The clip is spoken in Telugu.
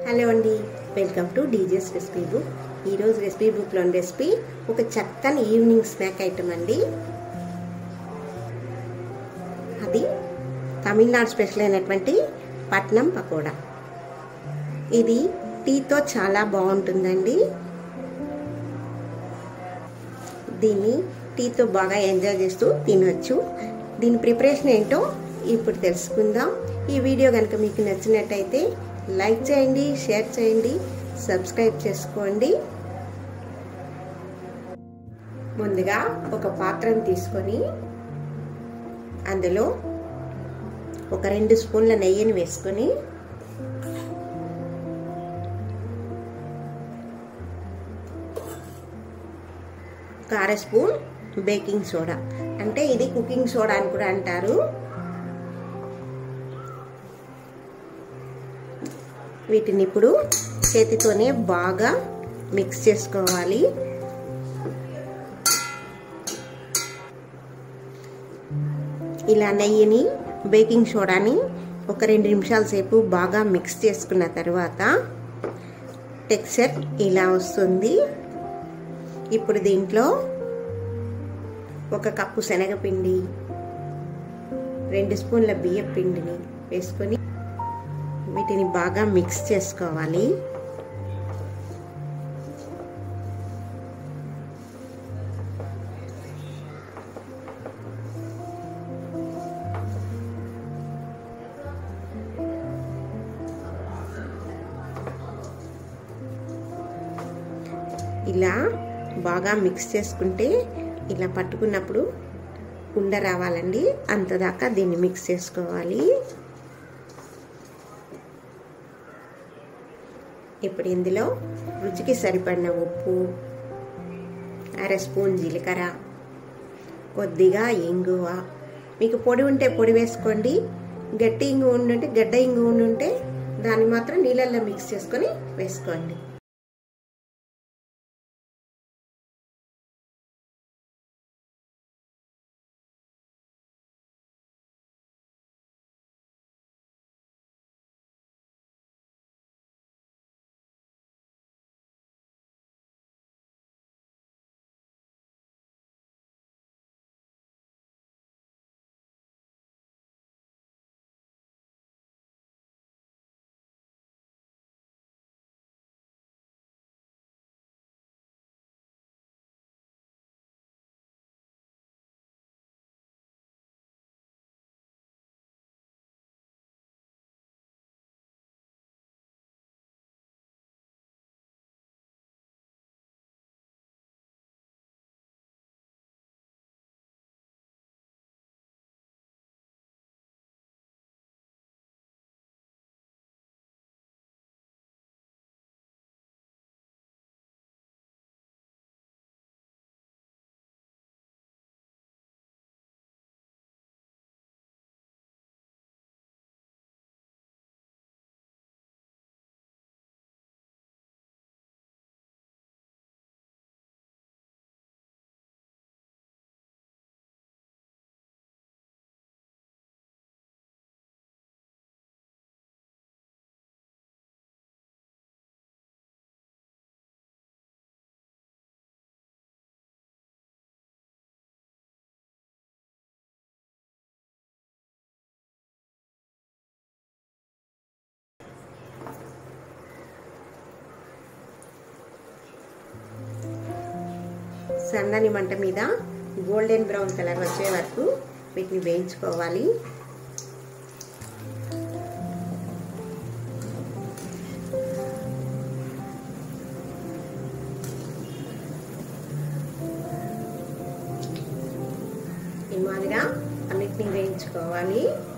హలో అండి welcome to DJ's recipe book ఈరోజు రెసిపీ బుక్లోని రెసిపీ ఒక చక్కని ఈవినింగ్ స్నాక్ ఐటమ్ అండి అది తమిళనాడు స్పెషల్ అయినటువంటి పట్నం పకోడా ఇది టీతో చాలా బాగుంటుందండి దీన్ని టీతో బాగా ఎంజాయ్ చేస్తూ తినవచ్చు దీని ప్రిపరేషన్ ఏంటో ఇప్పుడు తెలుసుకుందాం ఈ వీడియో కనుక మీకు నచ్చినట్టయితే లైక్ చేయండి షేర్ చేయండి సబ్స్క్రైబ్ చేసుకోండి ముందుగా ఒక పాత్రను తీసుకొని అందులో ఒక రెండు స్పూన్ల నెయ్యిని వేసుకొని ఒక అర స్పూన్ బేకింగ్ సోడా అంటే ఇది కుకింగ్ సోడా అని కూడా అంటారు వీటిని ఇప్పుడు చేతితోనే బాగా మిక్స్ చేసుకోవాలి ఇలా నెయ్యిని బేకింగ్ సోడాని ఒక రెండు నిమిషాల సేపు బాగా మిక్స్ చేసుకున్న తర్వాత టెక్స్చర్ ఇలా వస్తుంది ఇప్పుడు దీంట్లో ఒక కప్పు శనగపిండి రెండు స్పూన్ల బియ్యం పిండిని వేసుకొని వీటిని బాగా మిక్స్ చేసుకోవాలి ఇలా బాగా మిక్స్ చేసుకుంటే ఇలా పట్టుకున్నప్పుడు ఉండ రావాలండి అంతదాకా దీన్ని మిక్స్ చేసుకోవాలి ఇప్పుడు ఇందులో రుచికి సరిపడిన ఉప్పు అర స్పూన్ జీలకర్ర కొద్దిగా ఇంగువ మీకు పొడి ఉంటే పొడి వేసుకోండి గట్టి ఇంగు ఉండుంటే గడ్డ ఇంగు ఉండుంటే దాన్ని మాత్రం నీళ్ళల్లో మిక్స్ చేసుకొని వేసుకోండి సన్నని మంట మీద గోల్డెన్ బ్రౌన్ కలర్ వచ్చే వరకు వీటిని వేయించుకోవాలి ఈ మాదిరిగా అన్నిటిని వేయించుకోవాలి